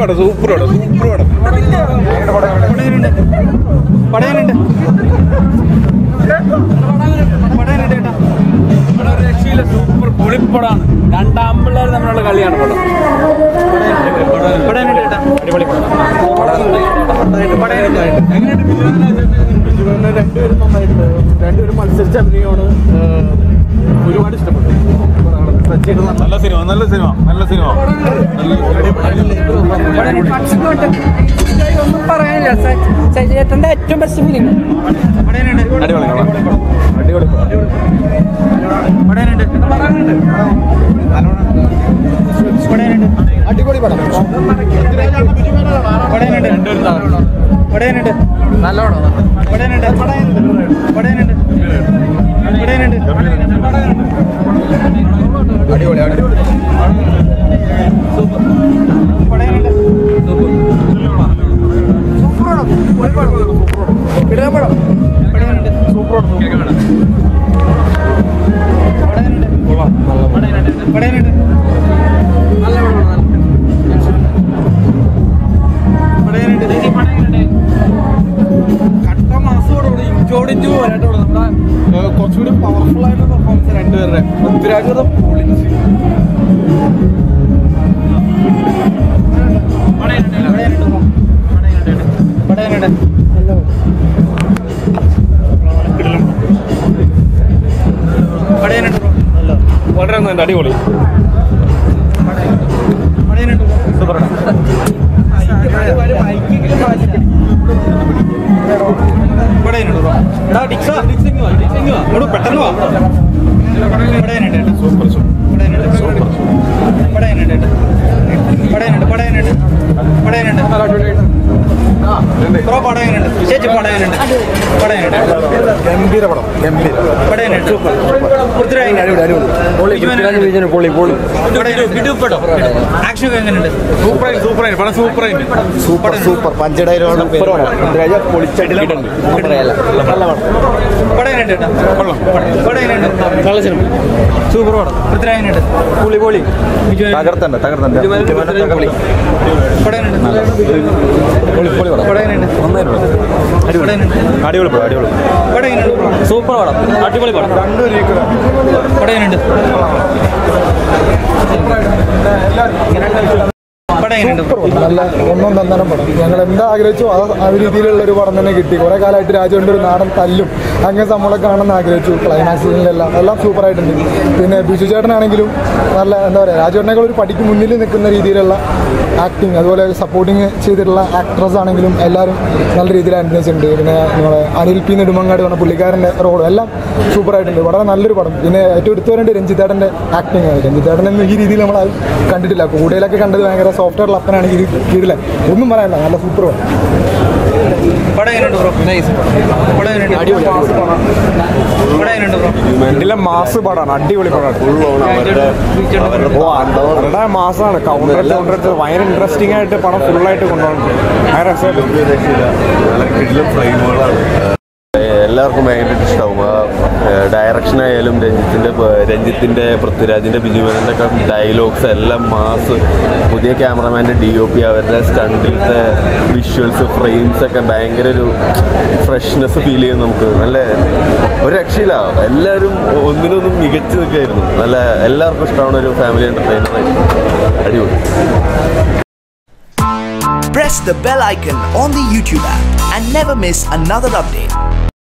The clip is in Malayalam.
പടം സൂപ്പർ പടം സൂപ്പർ പടം പടയനുണ്ട് പടയനുണ്ട് പടയനുണ്ട് കേട്ടോ ഇവിടെ ഒരു രക്ഷയില്ല സൂപ്പർ പൊളിപ്പടാണ് രണ്ടാം പിള്ളേർ തമ്മിലുള്ള കളിയാണ് പടം പടയനുണ്ട് കേട്ടോ അടിപൊളി പടം പടയനുണ്ട് രണ്ടുപേരും നന്നായിട്ടുണ്ട് രണ്ടുപേരും മത്സരിച്ച അഭിനയമാണ് ഏഹ്, ഒരുപാട് ഇഷ്ടപ്പെട്ടു നല്ല സിനിമ നല്ല സിനിമ നല്ല സിനിമ ഒന്നും പറയാനില്ല സജേട്ടന്റെ ഏറ്റവും ബെസ്റ്റ് ഫിലിം പടയനുണ്ട് അടിപൊളി അടിപൊളി പടയനുണ്ട് പടയനുണ്ട് അടിപൊളി പടം പടയനുണ്ട് പടയനുണ്ട് നല്ല പടം പടയനുണ്ട് പടയനുണ്ട് പടയനുണ്ട് അടിപൊളി അടിപൊളി പടയനുണ്ട് പടയനുണ്ട് പടയനുണ്ട് പടയനുണ്ട് പടയനുണ്ട് കട്ട മാസോടുകൂടി ഇഞ്ചോടിഞ്ച് പോരാട്ടോട് നമ്മുടെ ഏഹ്, കുറച്ചുകൂടി പവർഫുൾ ആയിട്ടുള്ള പെർഫോമൻസ് രണ്ടുപേരുടെ പൃഥ്വിരാജ് അത് പൊളിച്ച് പടയനുണ്ട് പടയനുണ്ട് വളരെ നന്നായിട്ട് അടിപൊളി പടയനുണ്ട് പടയനുണ്ട് എടാ ഡിക്സ ഇങ്ങോട്ട് പെട്ടെന്ന് വാ പടയനുണ്ട് സൂപ്പർ പടയനുണ്ട് സൂപ്പർ പടയനുണ്ട് പടയനുണ്ട് പടയനുണ്ട് പടയനുണ്ട് ബ്രോ പടയനുണ്ട് ചേച്ചി പടയനുണ്ട് പടയനുണ്ട് ഗംഭീര പടം ഗംഭീര പടയനുണ്ട് സൂപ്പർ പൃഥ്വിരാജ് പൊളി പൊളി ആക്ഷൻ ഒക്കെ എങ്ങനെയുണ്ട് സൂപ്പറായി സൂപ്പറായി പടം സൂപ്പറായി സൂപ്പർ സൂപ്പർ പഞ്ചഡൈലോടെ പൃഥ്വിരാജ് പൊളിച്ചടിക്കുന്നുണ്ട് നല്ല പടം പടയനുണ്ട് കേട്ടോ പടയനുണ്ട് നല്ല സിനിമ സൂപ്പർ പടം പൃഥ്വിരാജിനുണ്ട് പൊളി പൊളി ബിജു തകർത്തണ്ട തകർത്തണ്ട പടയനുണ്ട് പൊളി പൊളി പടം പടയനുണ്ട് പടയനുണ്ട് അടിപൊളി പടം അടിപൊളി പടയനുണ്ട് സൂപ്പർ പടം അടിപൊളി പടം പടയനുണ്ട് പടയനുണ്ട് നല്ല ഒന്നും തന്നനം പടം ഞങ്ങൾ എന്താ ആഗ്രഹിച്ചു ആ ആ രീതിയിലുള്ള ഒരു പടം തന്നെ കിട്ടി കുറെ കാലമായിട്ട് രാജുവിൻ്റെ ഒരു നാടൻ തല്ലും അങ്ങനെ നമ്മളെ കാണുമെന്ന് ആഗ്രഹിച്ചു ക്ലൈമാക്സ് സീനിലെല്ലാം എല്ലാം സൂപ്പറായിട്ടുണ്ട് പിന്നെ ബിജു ചേട്ടനാണെങ്കിലും നല്ല എന്താ പറയുക രാജുവേട്ടനേക്കാൾ ഒരു പടിക്ക് മുന്നിൽ നിൽക്കുന്ന രീതിയിലുള്ള ആക്ടിങ് അതുപോലെ സപ്പോർട്ടിങ് ചെയ്തിട്ടുള്ള ആക്ട്രസ് ആണെങ്കിലും എല്ലാവരും നല്ല രീതിയിൽ അഭിനയിച്ചിട്ടുണ്ട് പിന്നെ നമ്മളെ അനിൽ പി നെടുമങ്ങാട് പറഞ്ഞ പുള്ളിക്കാരൻ്റെ റോളും എല്ലാം സൂപ്പറായിട്ടുണ്ട് വളരെ നല്ലൊരു പടം പിന്നെ ഏറ്റവും എടുത്തു വരേണ്ടത് രഞ്ജിത്തേട്ടൻ്റെ ആക്ടിങ് രഞ്ജിത്തേട്ടനൊന്നും ഈ രീതിയിൽ നമ്മൾ അത് കണ്ടിട്ടില്ല കൂടുതലൊക്കെ കണ്ടത് ഭയങ്കര സോഫ്റ്റ്വെയർ ലപ്പനാണെങ്കിൽ ഇത് കീഴിലെ ഒന്നും പറയാനില്ല നല്ല സൂപ്പർ പടം പടയനുണ്ട് ബ്രോ പടയനുണ്ട് പടയനുണ്ട് ബ്രോ നല്ല മാസ് പടമാണ് അടിപൊളി പടമാണ് അവരുടെ മാസമാണ് കൗണ്ടർ കൗണ്ടർ ഭയങ്കര ഇൻട്രസ്റ്റിംഗ് ആയിട്ട് പടം ഫുള്ളായിട്ട് കൊണ്ടുപോകുന്നുണ്ട് ഭയങ്കര രസമായിട്ട് എല്ലാവർക്കും ഭയങ്കരമായിട്ട് ഇഷ്ടമാവും ആ ഡയറക്ഷൻ ആയാലും രഞ്ജിത്തിന്റെ പ- രഞ്ജിത്തിന്റെ പൃഥ്വിരാജിന്റെ ബിജുമേനന്റെ ഒക്കെ ഡയലോഗ്സ് എല്ലാം മാസ് പുതിയ ക്യാമറമാൻ്റെ ഡി ഒ പി അവരുടെ സ്റ്റണ്ടിലത്തെ വിഷ്വൽസ് ഫ്രെയിംസ് ഒക്കെ ഭയങ്കര ഒരു ഫ്രഷ്നെസ് ഫീൽ ചെയ്യും നമുക്ക് നല്ല ഒരു രക്ഷയില്ല എല്ലാവരും ഒന്നിനൊന്നും മികച്ചു നിൽക്കുകയായിരുന്നു നല്ല എല്ലാവർക്കും ഇഷ്ടമാണ് ഒരു ഫാമിലി എന്റർടൈനർ അടിപൊളി Press the bell icon on the YouTube app and never miss another update.